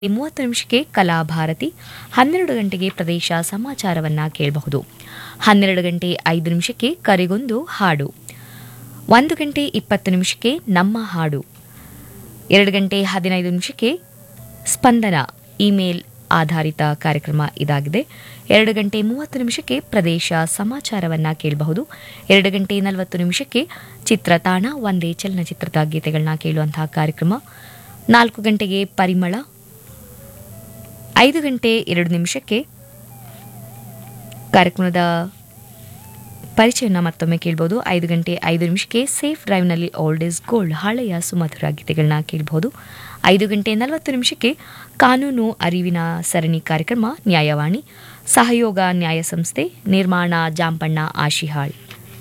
ಮೂವತ್ತು ನಿಮಿಷಕ್ಕೆ ಕಲಾಭಾರತಿ ಹನ್ನೆರಡು ಗಂಟೆಗೆ ಪ್ರದೇಶ ಸಮಾಚಾರವನ್ನ ಕೇಳಬಹುದು ಹನ್ನೆರಡು ಗಂಟೆ ಐದು ನಿಮಿಷಕ್ಕೆ ಕರೆಗೊಂದು ಹಾಡು ಒಂದು ಗಂಟೆ ಇಪ್ಪತ್ತು ನಿಮಿಷಕ್ಕೆ ನಮ್ಮ ಹಾಡು ಎರಡು ಗಂಟೆ ಹದಿನೈದು ನಿಮಿಷಕ್ಕೆ ಸ್ಪಂದನ ಇಮೇಲ್ ಆಧಾರಿತ ಕಾರ್ಯಕ್ರಮ ಇದಾಗಿದೆ ಎರಡು ಗಂಟೆ ಮೂವತ್ತು ನಿಮಿಷಕ್ಕೆ ಪ್ರದೇಶ ಸಮಾಚಾರವನ್ನ ಕೇಳಬಹುದು ಎರಡು ಗಂಟೆ ನಲವತ್ತು ನಿಮಿಷಕ್ಕೆ ಚಿತ್ರತಾಣ ಒಂದೇ ಚಲನಚಿತ್ರದ ಗೀತೆಗಳನ್ನ ಕೇಳುವಂತಹ ಕಾರ್ಯಕ್ರಮ ನಾಲ್ಕು ಗಂಟೆಗೆ ಪರಿಮಳ ಐದು ಗಂಟೆ ಎರಡು ನಿಮಿಷಕ್ಕೆ ಕಾರ್ಯಕ್ರಮದ ಪರಿಚಯನ ಮತ್ತೊಮ್ಮೆ ಕೇಳಬಹುದು ಐದು ಗಂಟೆ ಐದು ನಿಮಿಷಕ್ಕೆ ಸೇಫ್ ಡ್ರೈವ್ನಲ್ಲಿ ಓಲ್ಡ್ ಇಸ್ ಗೋಲ್ಡ್ ಹಳೆಯ ಸುಮಧುರ ಗೀತೆಗಳನ್ನ ಕೇಳಬಹುದು ಐದು ಗಂಟೆ ನಲವತ್ತು ನಿಮಿಷಕ್ಕೆ ಕಾನೂನು ಅರಿವಿನ ಸರಣಿ ಕಾರ್ಯಕ್ರಮ ನ್ಯಾಯವಾಣಿ ಸಹಯೋಗ ನ್ಯಾಯ ಸಂಸ್ಥೆ ನಿರ್ಮಾಣ ಜಾಂಪಣ್ಣ ಆಶಿಹಾಳ್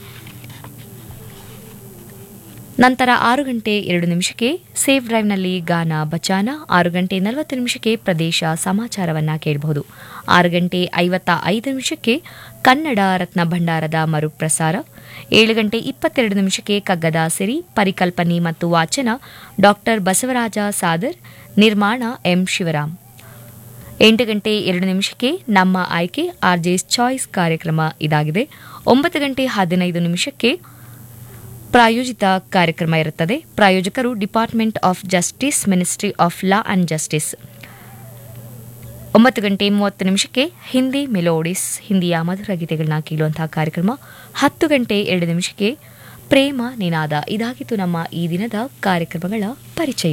ನಂತರ ಆರು ಗಂಟೆ ಎರಡು ನಿಮಿಷಕ್ಕೆ ಸೇಫ್ ಡ್ರೈವ್ನಲ್ಲಿ ಗಾನ ಬಚಾನ ಆರು ಗಂಟೆ ನಲವತ್ತು ನಿಮಿಷಕ್ಕೆ ಪ್ರದೇಶ ಸಮಾಚಾರವನ್ನ ಕೇಳಬಹುದು ಆರು ಗಂಟೆ ಐವತ್ತ ಐದು ನಿಮಿಷಕ್ಕೆ ಕನ್ನಡ ರತ್ನ ಭಂಡಾರದ ಮರುಪ್ರಸಾರ ಏಳು ಗಂಟೆ ಇಪ್ಪತ್ತೆರಡು ನಿಮಿಷಕ್ಕೆ ಕಗ್ಗದ ಸಿರಿ ಪರಿಕಲ್ಪನೆ ಮತ್ತು ವಾಚನ ಡಾಕ್ಟರ್ ಬಸವರಾಜ ಸಾದರ್ ನಿರ್ಮಾಣ ಎಂ ಶಿವರಾಮ್ ಎಂಟು ಗಂಟೆ ಎರಡು ನಿಮಿಷಕ್ಕೆ ನಮ್ಮ ಆಯ್ಕೆ ಆರ್ಜೆಸ್ ಚಾಯ್ಸ್ ಕಾರ್ಯಕ್ರಮ ಇದಾಗಿದೆ ಒಂಬತ್ತು ಗಂಟೆ ಹದಿನೈದು ನಿಮಿಷಕ್ಕೆ ಪ್ರಾಯೋಜಿತ ಕಾರ್ಯಕ್ರಮ ಇರುತ್ತದೆ ಪ್ರಾಯೋಜಕರು department of justice ministry of law and justice ಒಂಬತ್ತು ಗಂಟೆ ಮೂವತ್ತು ನಿಮಿಷಕ್ಕೆ ಹಿಂದಿ ಮೆಲೋಡಿಸ್ ಹಿಂದಿಯ ಮಧುರ ಗೀತೆಗಳನ್ನ ಕೇಳುವಂತಹ ಕಾರ್ಯಕ್ರಮ ಹತ್ತು ಗಂಟೆ ಎರಡು ನಿಮಿಷಕ್ಕೆ ಪ್ರೇಮ ನಿನಾದ ಇದಾಗಿತ್ತು ನಮ್ಮ ಈ ದಿನದ ಕಾರ್ಯಕ್ರಮಗಳ ಪರಿಚಯ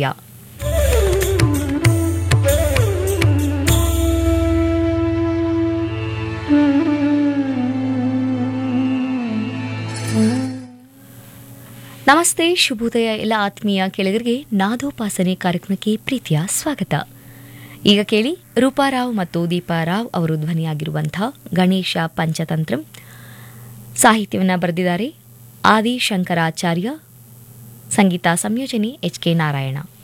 ನಮಸ್ತೆ ಶುಭೋದಯ ಎಲ್ಲ ಆತ್ಮೀಯ ಕೆಳಗರಿಗೆ ನಾದೋಪಾಸನೆ ಕಾರ್ಯಕ್ರಮಕ್ಕೆ ಪ್ರೀತಿಯ ಸ್ವಾಗತ ಈಗ ಕೇಳಿ ರೂಪಾರಾವ್ ಮತ್ತು ದೀಪಾರಾವ್ ಅವರು ಧ್ವನಿಯಾಗಿರುವಂಥ ಗಣೇಶ ಪಂಚತಂತ್ರಂ ಸಾಹಿತ್ಯವನ್ನು ಬರೆದಿದ್ದಾರೆ ಆದಿ ಶಂಕರಾಚಾರ್ಯ ಸಂಗೀತ ಸಂಯೋಜನೆ ಎಚ್ ಕೆ ನಾರಾಯಣ